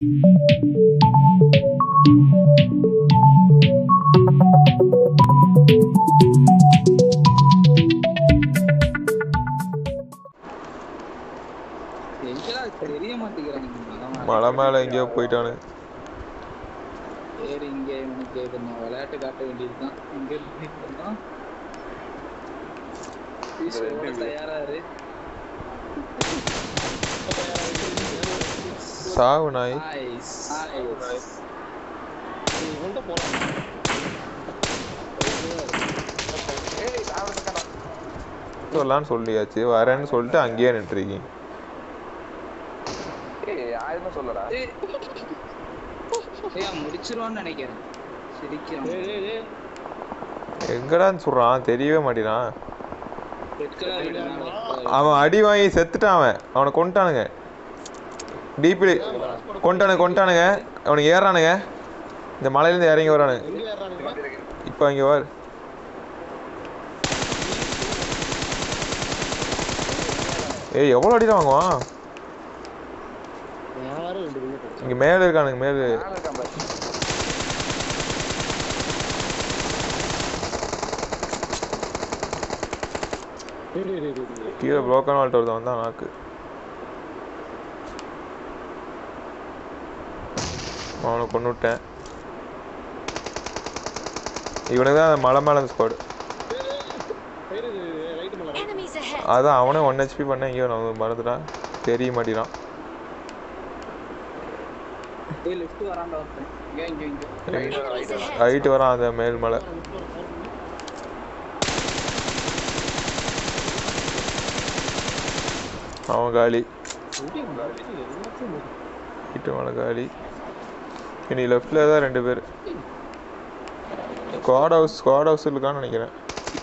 எங்கடா தெரிய மாட்டேங்கிறாங்க மலை மேல எங்கேயோ போயிட்டானு சரி இங்க இவனுக்கு கொஞ்சம் விளையாட்டு காட்ட வேண்டியதுதான் இங்க இருந்து இப்பதான் பீஸ் ஓட தயாரா இரு சாவு நாய் நைஸ் நைஸ் இவன்கிட்ட போலாம் ஏய் நான் இருக்கேன் சொல்லலான்னு சொல்லியாச்சு வரேன்னு சொல்லிட்டு அங்கேயே நின்றுருக்கீங்க ஏய் யாருமே சொல்லடா ஏய் ஏய், முடிச்சிருவான்னு நினைக்கிறேன் சிரிக்கிறான் டேய் டேய் டேய் எங்கடான்னு சொல்றான் தெரியவே மாட்டேறான் ரெட் கலர் வீடு மேல இருக்கு. அவன் அடி வாங்கி செத்துட்டான் அவன் அவனை கொண்டுட்டானுங்க டிபி கொண்டானுங்க கொண்டானுங்க அவனுக்கு ஏறானுங்க இந்த மலையிலேருந்து இறங்கி வரானுங்க எங்க ஏறானுங்க இப்போ இங்கே வார் ஏய் எவ்வளோ அடிதான் வாங்குவான் நான் வேற ரெண்டு விக்கெட் அடிச்சேன் இங்கே மேலே இருக்கானுங்க மேலே நான் இருக்கேன் பாரு டேய் டேய் டேய் டேய், டேய் கீழே ப்ரோக்கன் வால்ட் ஒருத்தன் வந்தான் நாக்கு அவனை கொண்டு விட்டேன் இவனுக்கு தான் அந்த மலை மேலே ஸ்குவாடு சைடு ரைட் மேல right. Enemies ahead. அதான் அவனே ஒன் ஹெச்பி பண்ண இங்கேயோ நம்ம மறந்துட்டான் தெரிய மாட்டேறான் ஏய் லெஃப்ட் வரான்டா ஒருத்தன் இங்க இங்க இங்க Enemies ahead. ஹைட்டு வரான் அந்த மேல் மலை அவன் காலி ஹைட்டு மலை காலி இனி லெஃப்டில் தான் ரெண்டு பேர் ஸ்குவாட் ஹவுஸ் ஸ்குவாட் ஹவுஸ் இருக்கான்னு நினைக்கிறேன்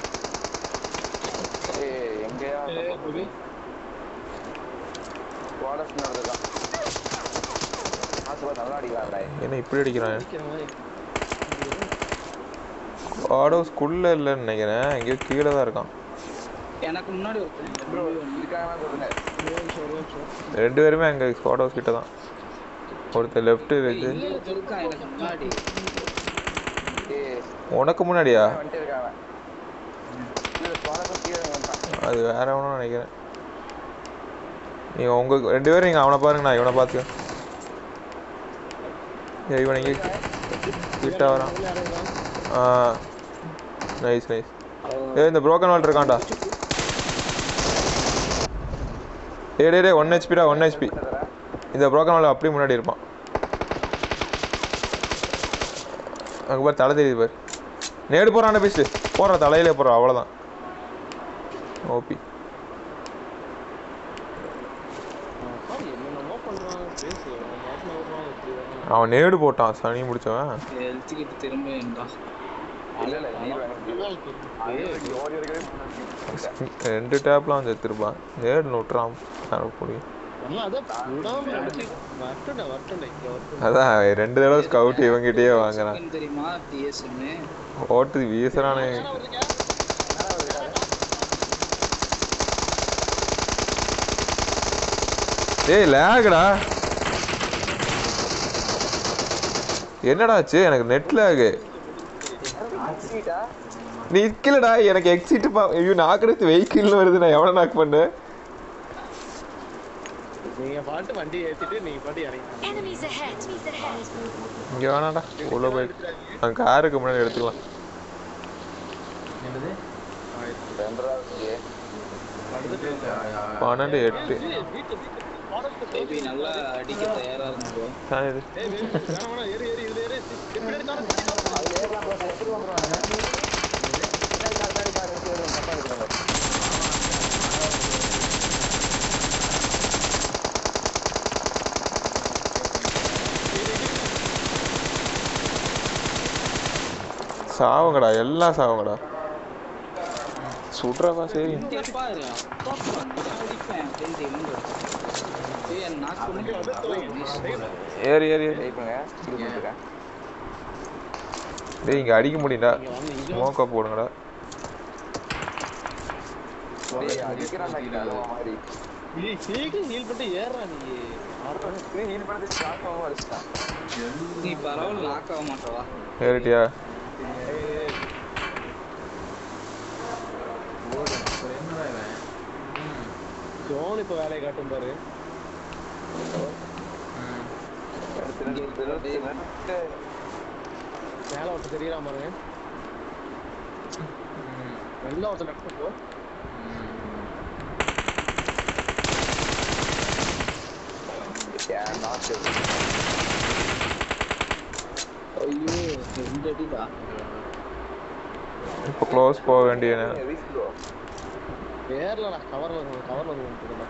ஏய் எங்கயா வாலஸ் நடந்துதான் ஆசை நல்லா அடிக்கலாம்டா என்ன இப்படி அடிக்கிறான் ஸ்குவாட் ஹவுஸ்க்குள்ளே இல்லைன்னு நினைக்கிறேன் எங்கேயோ கீழே தான் இருக்கான் எனக்கு முன்னாடி ஒருத்தன் ப்ரோ இருக்காங்க சொல்லுங்க ரெண்டு பேருமே அங்கே ஸ்குவாட் ஹவுஸ் கிட்ட தான் ஒருத்தர் லெஃப்ட் இருக்கு இங்க ஒருத்தன் இருக்கான் எனக்கு முன்னாடி ஏய் உனக்கு முன்னாடியா வந்துட்டு இருக்காங்க இல்ல வாலஸ் கீழே வந்துட்டான் அது வேற ஒன்றும் நினைக்கிறேன் நீங்கள் உங்கள் ரெண்டு பேரும் நீங்கள் அவனை பாருங்க நான் இவனை பார்த்துக்க ஏய், இவன் இங்கே கிட்ட வரான் ஆ நைஸ் நைஸ் ஏ இந்த ப்ரோக்கன் வால்ட் இருக்கான்டா டே டே டே ஒன் ஹெச்பிடா ஒன் ஹெச்பி இந்த ப்ரோக்கன் வால்ட் அப்படியே முன்னாடி இருப்பான் அங்கே பாரு தலை தெரியுது பாரு நேடு போகிறான் பீஸ்ட்டு போடுற தலையிலே போடுறான் அவ்வளோதான் ஓபி என்னென்னமோ பண்றான் பேசு அவன் மாட்டின விடுறான் இப்படி வரான். அவன் நேடு போட்டான் சனி முடிச்சவன் ஹெல்த் கிட்ட திரும்ப இருந்தா இல்ல இல்ல நீ வேணும் இவாள் தெரியும். அது ஓடி வரைக்கும் ரெண்டு டேப்லாம் செத்துருப்பான் நேடு நோட்டுறான் முடியும் எல்லாம் அதான் விடாம அடிச்சு வரட்டும்டா, வரட்டும்டா, இங்க வரட்டும். அதான் ரெண்டு தடவை ஸ்கவுட் இவங்கிட்டயே வாங்குறான் Second தெரியுமா டிஎஸ்எம்னு ஓட்டு வீசுறானே என்ன வருதுங்க? ஏய் லேகுடா என்னடா ஆச்சு எனக்கு நெட் லேகு நீ இருக்கலடா எனக்கு எக்ஸிட் பா ஐயோ நாக்கு எடுத்து வெஹிக்கிள்னு வருது நான் எவனை நாக் பண்ணேன் நீங்க பாட்டு வண்டி ஏத்திட்டு நீங்க பாட்டு இறங்கிட்டாங்க Enemies ahead. Enemies ahead. இங்கே வேணாடா உள்ள போய் அவன் காருக்கு முன்னாடி எடுத்துக்கலாம் ரெண்டாவது பன்னெண்டு எட்டு வீட்டு வீட்டு ஃபாரஸ்ட் பேபி நல்லா அடிக்க தயாரா இருந்தோ தான் இது ஏய் வேணாம் வேணாம் வேணாம் ஏறு ஏறு இதுல ஏறு பின்னாடி காரம் பின்னாடி காரம் சாவுங்கடா எல்லாம் சாவுங்கடா சுடுறவா சரி இங்க பாரு அப்பா அப்பா, நான் அடிப்பேன் அப்படின்னு இவங்க ஏய் நாக்கு பண்ணி ஏறி ஏறி ஏறி ஜெயிப்புங்க இது பண்ணிருக்கேன் டேய் இங்க அடிக்க முடியும்டா இங்க வந்து இங்க ஸ்மோக்கா போடுங்கடா ஏய், அடிக்கிறான்டா கிட்ட, அதுவா மாதிரி நீ சீக்கிரம் ஹீல் பண்ணிட்டு ஏறுறா நீ ஹீல் பண்ணது ஸ்டார்ட் ஆகும் அடிச்சிட்டான் நீ பரவாயில்ல லாக் ஆக மாட்டவா ஏறிட்டியா ஜோன் இப்ப வேலையை காட்டும் பாரு மேல ஒருத்தர் தெரியலாம் பாருங்க நல்லா ஒருத்தர் லெஃப்ட் போ ஐயோ ரெண்டு அடிடா இப்போ க்ளோஸ் போக வேண்டிய நேரம். பேர்ல கவர்ல இருக்கும் கவர்ல இருக்கும்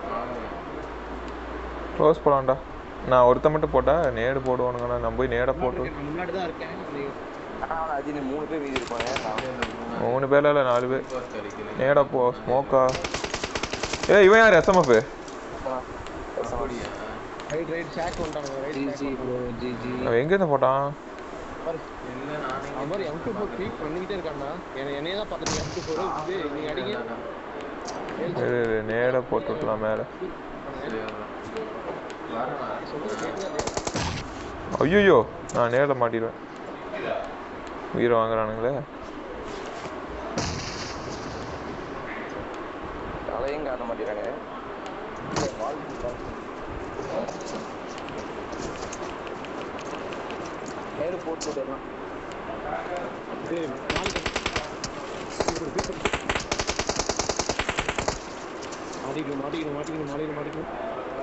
க்ளோஸ் போலாம்டா நான் ஒருத்த மட்டும் போட்டா நேடு போடுவானுங்கண்ணா நான் போய் நேட போட்டு முன்னாடி தான் இருக்கேன் அஜினி மூணு பேர் மீதி இருப்பாங்க மூணு பேர்ல இல்லை நாலு பேர் நேடா போ ஸ்மோக்கா ஏ இவன் யார் எஸ்எம்எஃப் ரைட் ரைட் ஷாக் வந்துட்டானுங்க ரைட் ஜிஜி ப்ரோ ஜிஜி அவன் எங்கேருந்து போட்டான் அவர் எம் டூ ஃபோர் க்ளீக் பண்ணிக்கிட்டே இருக்காண்ணா என்னை என்னையே தான் பார்த்துட்டு எம் டூ ஃபோர் இது நீங்க அடிங்க இரு, இரு, நேட போட்டு விட்டலாம் மேலே ஐயோ நான் நேரில் மாட்டிடுவேன் உயிரை வாங்குறானுங்களே தலையும் காட்ட மாட்டேங்கிறாங்க நேரு போட்டு விடலாம் ஏய், நாளைக்கு சூப்பர், சூப்பர். மாட்டிக்கணும் மாட்டிக்கணும் மாட்டிக்கணும் மாட்டிக்கணும் மாட்டிக்கணும்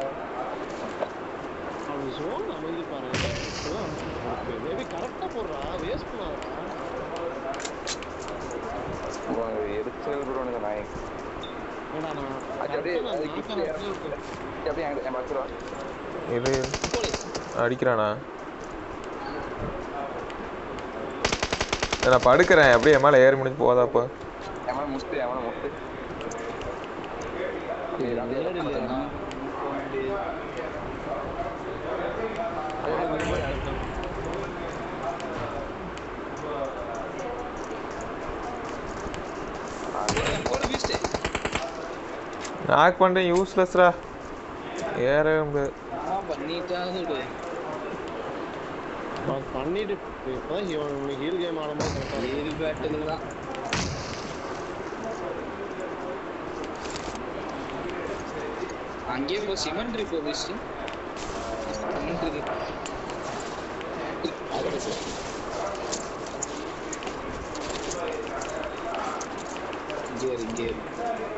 அவன் zone அமைதி பாருங்க மேபி கரெக்டா போடுறா வேஸ்ட் பண்ணாதடா எரிச்சல் விடுவானுங்க நாய் ஏடா நான் அது அப்படியே correct ஆ நான் அது knock கிட்ட ஆன இடத்துல இருக்கேன். அப்படியே என் என் பக்கத்துல வா. இரு அடிக்கிறானா நான் படுக்கிறேன் அப்படியே என் மேலே ஏறி முடிஞ்சு போதாப்பா என் மேல முட்டு என் மேல முட்டு நேரு இல்லைன்னா போட வீஸ்டே நாக் பண்ணுறேன் யூஸ்லெஸ்ரா ஏறவே முடியாது நான் பண்ணிட்டாங்க அவன் பண்ணிட்டு இப்பதான் இவன் ஹீல் கேம் ஆடும்போது கரெக்டா ஏழு பேட்டில் தான் அங்கேயே போ சிமெண்ட்ரி போ விஸ்டி சிமெண்ட்ரி இங்கே இரு, இங்கே இரு.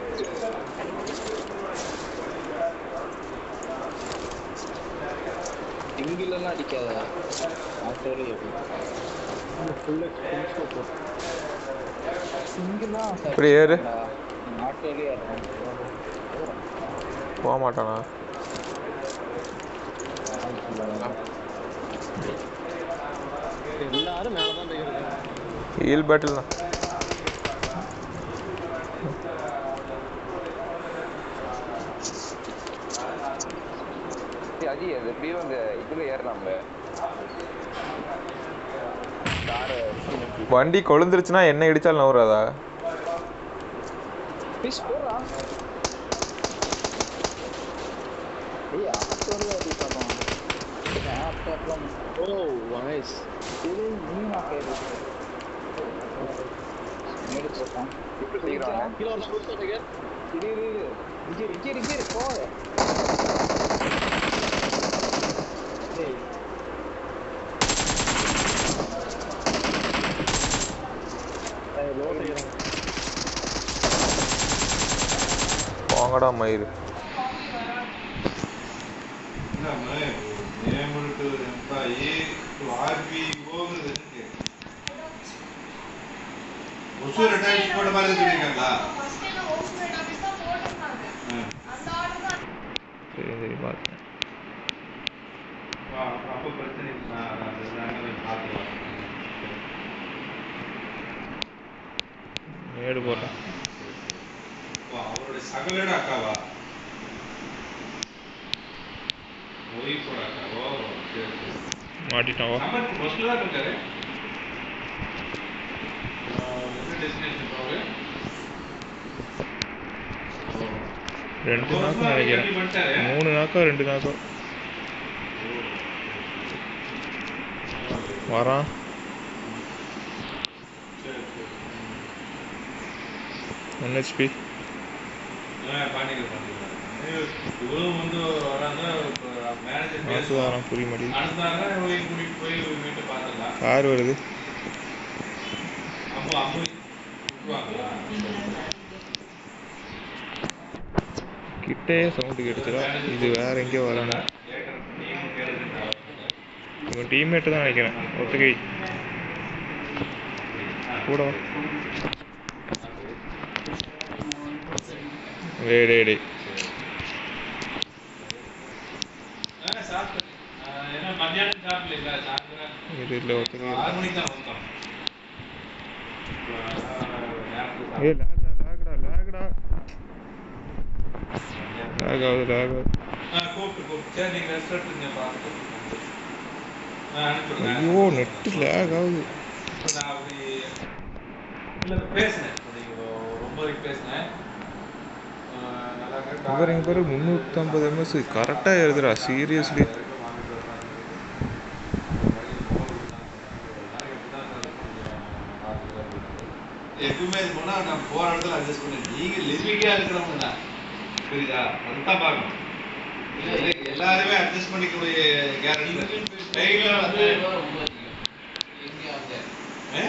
இங்கிலெல்லாம் அடிக்காத ஆட்டோலே ஃபுல் எக்ஸ்பென்ஸ் போ சிங்கிளா இப்படி ஏறு ஆட்டோலே ஆடுறோம் போக மாட்டானா எல்லாரும் மேல தான் போயிருக்காங்க ஹீல் பேட்டில் தான் ஏய், அஜி அது எப்படியும் அந்த இதுல ஏறலாம்ல காரை வண்டி கொழுந்துருச்சுன்னா என்ன இடிச்சாலும் நவுறாதா ஃபிஷ் போடா ஏய் ஆட்டோல அடி பண்ணோம் ஆட்டோலாம் ஓ நைஸ் இது நீ நான் கேடு மேடு போட்டான் இப்படி செய்யறாங்க கீழ ஒரு புஷ் பண்ணுங்க இரு இரு இரு இங்கே இரு, இங்கே இரு, இங்கே இரு, போ ஏய் லோ செய்யறாங்க போங்கடா மயிறு ஒசூர் அட்டாச் போட்ட மாதிரி சொல்லியிருக்காங்களா சரி சரி பார்த்தேன் அப்போ பிரச்சனை இல்லை நான் அது நாங்கள் பார்த்துக்கலாம் மேடு போட்டேன் ஓ, அவருடைய சகலோட அக்காவா ஒய்ஃபோட அக்காவோ சரி சரி மாட்டிட்டான் வா நம்ம பஸ்ல தான் இருக்காரு என்ன டெஸ்டினேஷன் அவரு ரெண்டு ஒரு நாக்கம் வருஷமா நினைக்கிறேன் ready பண்ணிட்டாரு. மூணு நாக்கம் ரெண்டு நாக்கம் வரான் சரி சரி ஒன் ஹெச்பி ஆ, பண்ணிக்கலாம் பண்ணிக்கலாம் இவரும் வந்து வராங்க மேனேஜர் மாசு பேசுவாங்க வரான் புரிய மாட்டேங்குது அனுப்புனாங்க இவங்க கூட்டிட்டு போய் வீட்டை பார்த்துக்கலாம் கார் வருது அம்மு அம்மு விட்டுருவாங்களா கிட்டேயே சவுண்டு கேட்டுச்சுடா இது வேற எங்கேயோ வரணும் கேட்குறேன் நீயும் கேளுங்க இவன் டீம்மேட்டு தான் நினைக்கிறேன் ஒத்துக்கை கூட வா. டேய் டேய் டேய் ஆ, சாப்பிட்டேன். ஆ, ஏன்னா மத்தியானம் சாப்பிடல சாயந்தரம் இது இல்லை ஒத்துக்கை ஆறு மணிக்கு தான் வந்தோம் நேரத்துக்கு ஏய் லேக்டா லேக்டா லேக்டா லேக் ஆகுது லேக் ஆகுது ஆ, கூப்பிட்டு கூப்பிட்டு சரி நீங்கள் ரெஸ்ட் எடுத்துங்க பார்த்து ஆ அனுப்பிடுங்க ஐயோ நெட்டு லேக் ஆகுது நான் அப்படி இல்லை பேசினேன் நீங்கள் ரொம்ப வரைக்கும் பேசினேன் ஆ, நல்லா இருக்கு. இவர் இங்கே பாரு முந்நூற்றம்பது எம்எஸ் கரெக்டாக எழுதுடா சீரியஸ்லி எப்பவுமே இது போனா நான் போற இடத்துல அட்ஜஸ்ட் பண்ணி நீங்க லிவிங்கா இருக்கிறவங்க தான் புரியுதா அதுதான் பார்க்கணும் இல்ல, எல்லாருமே அட்ஜஸ்ட் பண்ணிக்கக்கூடிய கேரக்டர் டைம்ல வந்து ஆ?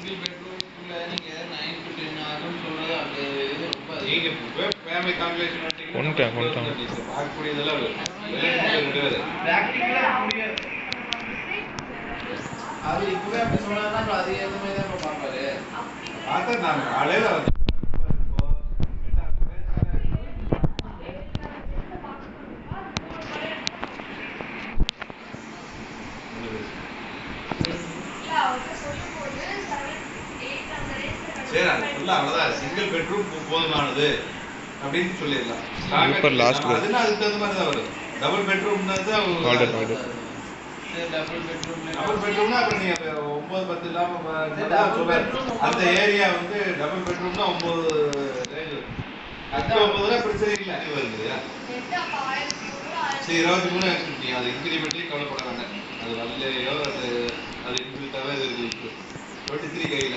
நீங்க ஃபேமிலி கால்குலேஷன் கொண்டுட்டேன், கொண்டுட்டேன். பார்க்கக்கூடியதெல்லாம் ரெண்டு பேரு அது இப்பவே அப்படி சொன்னாதான் அது ஏத்த மாதிரி தான் இப்ப பாப்பாரு பார்த்தா நான் காலையில வந்து சரி அது ஃபுல்லா அவ்வளவுதான் சிங்கிள் பெட்ரூம் போதுமானது அப்படின்னு சொல்லிடலாம் Super last word. அதுனா அதுக்கு தகுந்த மாதிரி தான் வரும் டபுள் பெட்ரூம்ன்றது order order double bedroom double பெட்ரூம்னா அப்புறம் நீங்க அப்ப ஒன்பது பத்து இல்லாம ப- சரி, நல்லா double சொல்றாரு. bedroom அந்த ஏரியா வந்து டபுள் பெட்ரூம்னா ஒன்பது ரேஞ்ச் அது ஒன்பதுல பிரச்சனை இல்லை இது வருது இல்லையா? சரி இருபத்தி மூணு எடுத்துட்டீங்க அது இன்க்ரிமெண்ட்லயும் கவலைப்பட வேண்டாம் அது வரலையோ அது அது இன்க்ரிமெண்ட்டாவே இது இருக்கு டுவெண்ட்டி த்ரீ கையில்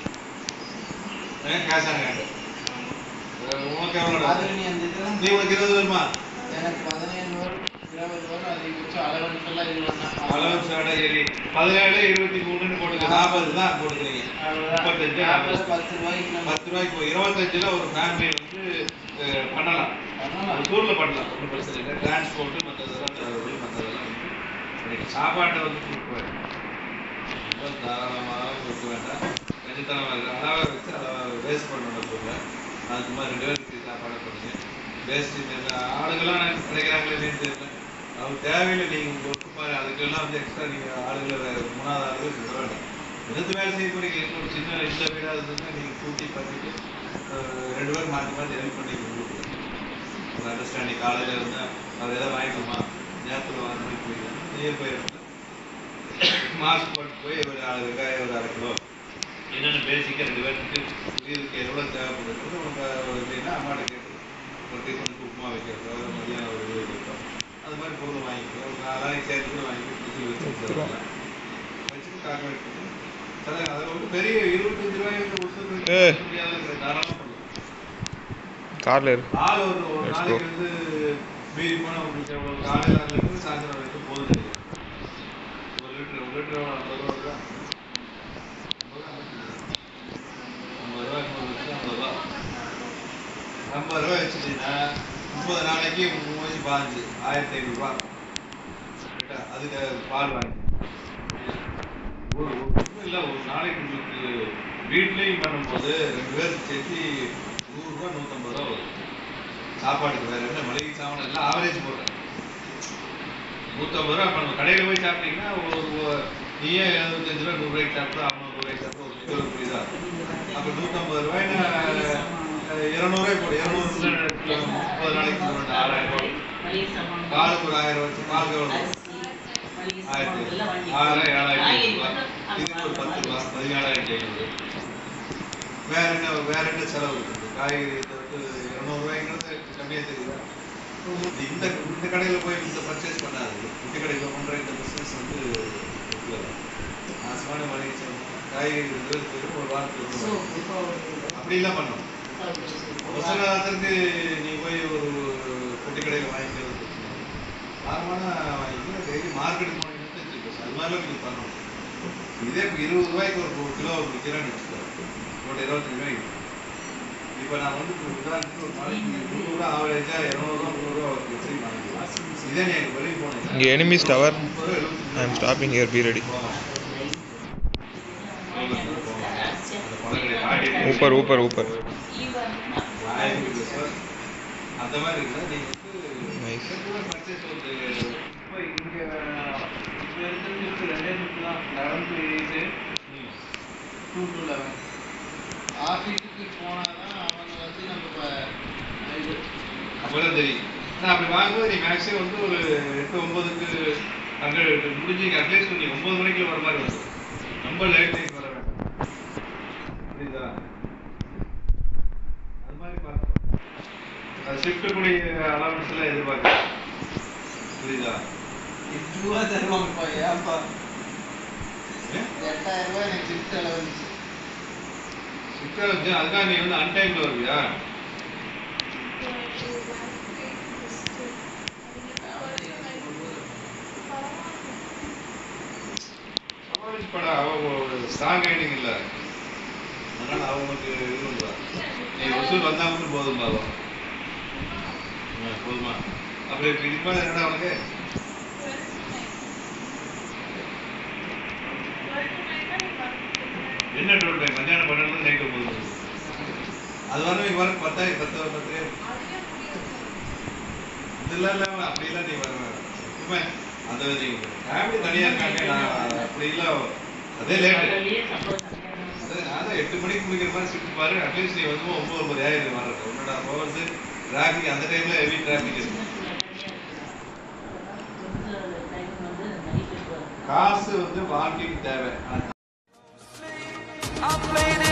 கேஷ் ஆன் ஹேண்ட் உனக்கு எவ்வளோ அது நீ அந்த இதுல நீ உனக்கு இருபது வருமா எனக்கு பதினேழு வரும் இருபது வரும் அதிகபட்சம் அலவன்ஸ் எல்லாம் இது பண்ணா அளவு சாடா ஏறி பதினேழு இருபத்தி மூணுன்னு போட்டுக்க நாற்பது தான் போட்டுக்கிறீங்க முப்பத்தஞ்சு நாற்பது நாற்பது பத்து ரூபாய்க்கு நம்ம பத்து ரூபாய்க்கு இப்போ இருபத்தஞ்சுல ஒரு ஃபேமிலி வந்து அஹ், பண்ணலாம் பண்ணலாம். ஒரு டூர்ல பண்ணலாம் ஒன்றும் பிரச்சனை இல்லை டிரான்ஸ்போர்ட் மற்றதெல்லாம் travel, மற்றதெல்லாம் வந்து பண்ணிக்கலாம். சாப்பாட்டை வந்து கொடுக்குவேன் ரொம்ப தாராளமாக கொடுக்க வேண்டாம் கஞ்சித்தனமாக இருக்கு அளவாக வச்சு அளவாக வேஸ்ட் பண்ணணும் சொல்லுவேன் அதுக்கு மாதிரி ரெண்டு பேருக்கு சாப்பாடை பண்ணுங்க வேஸ்ட் ஆளுங்கெல்லாம் எனக்கு கிடைக்கிறாங்களே இல்லைன்னு தெரியல அவங்க தேவையில்லை நீங்கள் உங்கள் ஒர்க்கு பாரு அதுக்கெல்லாம் வந்து எக்ஸ்ட்ரா நீங்கள் ஆளுகளை வேறு மூணாவது ஆளுகள் சொல்ல வேண்டாம் எதிர்த்து வேலை செய்ய போறீங்க இன்னும் ஒரு சின்ன இந்த வீடாக இருந்ததுன்னா நீங்கள் கூட்டி பண்ணிட்டு அஹ், ரெண்டு பேரும் மாற்றி மாற்றி ஹெல்ப் பண்ணி கொடுக்குறீங்க ஒரு அண்டர்ஸ்டாண்டிங் காலையில் இருந்தால் அவர் எதாவது வாங்கிக்கணுமா நேரத்தில் வாங்க மாதிரி போயிடலாம் நியர் பை மாஸ்க் போட்டு போய் ஒரு அரை வெங்காயம் ஒரு அரை கிலோ என்னென்ன பேசிக்காக ரெண்டு பேருக்கு உயிருக்கு எவ்வளோ தேவைப்படுறது உனக்கு ஒரு இல்லைன்னா அம்மாட்ட கேட்டு ஒரு டிஃபனுக்கு உப்புமா வைக்கிறதோ ஒரு மதியானம் ஒரு இது வைக்கிறோம் அது மாதிரி பொருள் வாங்கிக்கோ ஒரு நாலாயிரம் சேர்த்து கூட வாங்கி ஃப்ரிட்ஜில் வச்சு வச்சுருவாங்க வச்சுட்டு கால்குலேட் பண்ணி சில அதில் வந்து பெரிய இருபத்தஞ்சு ரூபாய் வந்து கொடுத்து ஏய். முடியாத தாராளமாக பண்ணலாம் காரில் இருக்கு ஆள் ஒரு ஒரு Let's நாளைக்கு go. வந்து மீறி போனால் உங்களுக்கு எவ்வளோ காலையில் ஆறு லிட்டர் சாயந்தரம் வரைக்கும் போதும் நினைக்கிறேன். ஒரு லிட்டர் ஒரு லிட்டர் எவ்வளோ ஐம்பது ரூபா இருக்கா ஐம்பது ரூபா ஐம்பது லட்சம் ஐம்பது ரூபா ஐம்பது ரூபா வச்சுட்டீங்கன்னா முப்பது நாளைக்கு மூணு பாஞ்சு ஆயிரத்தி ஐநூறுரூவா கரெக்டா அதுக்கு பால் வாங்கி ஒரு ஒன்றும் இல்லை ஒரு நாளைக்கு உங்களுக்கு வீட்லேயும் பண்ணும்போது ரெண்டு பேருக்கு சேர்த்து நூறுரூவா நூற்றம்பது ரூபா வரும் சாப்பாட்டுக்கு வேற என்ன மளிகை சாமான் எல்லாம் ஆவரேஜ் போடுறேன் நூற்றம்பது ரூபா இப்போ நம்ம கடையில் போய் சாப்பிட்டீங்கன்னா ஒரு ஒரு- நீயே எழுபத்தஞ்சு ரூபா நூறுரூவாய்க்கு சாப்பிட்டா ஐம்பது ரூபாய்க்கு சாப்பிட்டா ஒரு கிலோ புரியுதா அப்போ நூற்றம்பது ரூபாய்னா இரநூறுவாய் போடு இரநூறு முப்பது நாளைக்கு ஒரு ஆறாயிரம் ரூபாய் பாலுக்கு ஒரு ஆயிரம் வச்சு பாலுக்கு எவ்வளோ ஆயிரத்தி ஆறாயிரம் ஏழாயிரத்தி ரூபாய் இதுக்கு ஒரு பத்து ரூபா பதினாலாயிரத்தி ஐநூறு வேற என்ன வேற என்ன செலவு இருக்குது காய்கறி தொட்டு இரநூறுவாய்ங்கிறது கம்மியாக தெரியுதா இந்த இந்த கடையில் போய் இந்த பர்ச்சேஸ் பண்ணாது குட்டி கடையில் பண்ணுற இந்த பிஸ்னஸ் வந்து ஒத்துக்கல. காய்கறி வந்து ஒரு வாரத்துக்கு ஒரு வாரம். அப்படிலாம் பண்ணணும் அவசரத்துக்கு நீ போய் ஒரு பொட்டி கடையில் வாங்கிக்கிறது நார்மலான வாங்கிக்கலாம் டெய்லி மார்க்கெட்டுக்கு போனீங்கன்னா தெரிஞ்சுக்கோ அது மாதிரிலாம் நீங்கள் பண்ணணும் இதே இப்போ இருபது ரூபாய்க்கு ஒரு கிலோ விற்கிறேன்னு வச்சுக்கோ ஒரு இருபத்தஞ்சு ரூபாய்க்கு இப்போ நான் வந்து இப்போ உதாரணத்துக்கு ஒரு நாளைக்கு நூறு ரூபா ஆவரேஜாக இரநூறுவா முந்நூறுரூவா வச்சு வாங்கிக்கலாம் இதே நீ எனக்கு வெளியே போனீங்க இங்கே எனிமீஸ் டவர் முப்பது ரூபா எழுபத்தஞ்சு I'm stopping here be ready ஊப்பர் ஊப்பர் ஊப்பர் அந்த மாதிரி இருக்குல்ல நீங்க வந்து Nice. regular purchase ஒரு இப்போ இங்க இங்க இருக்கிறது ரெண்டே நிமிஷம் தான் eleven to eight two to eleven ஆஃபீஸுக்கு போனாதான் அவங்க வந்து நம்ம இப்போ இது அப்போதான் தெரியும் நான் அப்படி வாங்கும்போது நீ மேக்ஸிமம் வந்து ஒரு எட்டு ஒன்பதுக்கு அங்கே முடிஞ்சு அட்லீஸ்ட் நீ ஒன்பது மணிக்கு வர மாதிரி வரும் ரொம்ப லேட் நைட் வர வேண்டாம் புரியுதா அது மாதிரி பார்க்கணும் அது ஷிஃப்ட் கூடிய அலவன்ஸ் எல்லாம் எதிர்பார்க்க புரியுதா எட்டு ரூபா தருவாங்கப்பா ஏன்ப்பா ஏன்? எட்டாயிரம் ரூபாய் எனக்கு ஷிஃப்ட் அலவன்ஸ் ஷிஃப்ட் வச்சு அதுக்காக நீ வந்து அன்டைம்ல வருவியா சமாளிச்சு பட அவங்க ஸ்ட்ராங் ரைடிங் இல்ல அதனால அவங்களுக்கு இது பண்ணுவா நீ வசூல் வந்தா மட்டும் போதும் பாவம் போதுமா அப்படி இதுக்கு மேல என்ன அவனுக்கு என்ன டோல் டைம் மத்தியானம் பன்னெண்டு நைட்டு ஒன்பது அது வர நீ வர பத்தாயிரம் பத்து பத்து இதெல்லாம் இல்லாம அப்படிலாம் நீ வர வேண்டாம் சும்மா அந்த நீ ஃபேமிலி தனியா இருக்காங்க நான் அப்படி இல்ல அதே லேட்டு அதான் எட்டு மணிக்கு முடிக்கிற மாதிரி ஷிஃப்ட் பாரு அட்லீஸ்ட் நீ வந்து ஒன்பது ஒன்பது ஆயிரம் வர்றது ஒன்னோட ஹவர்ஸ் டிராஃபிக் அந்த டைம்ல ஹெவி டிராஃபிக் இருக்கும் காசு வந்து வாழ்க்கைக்கு தேவை I played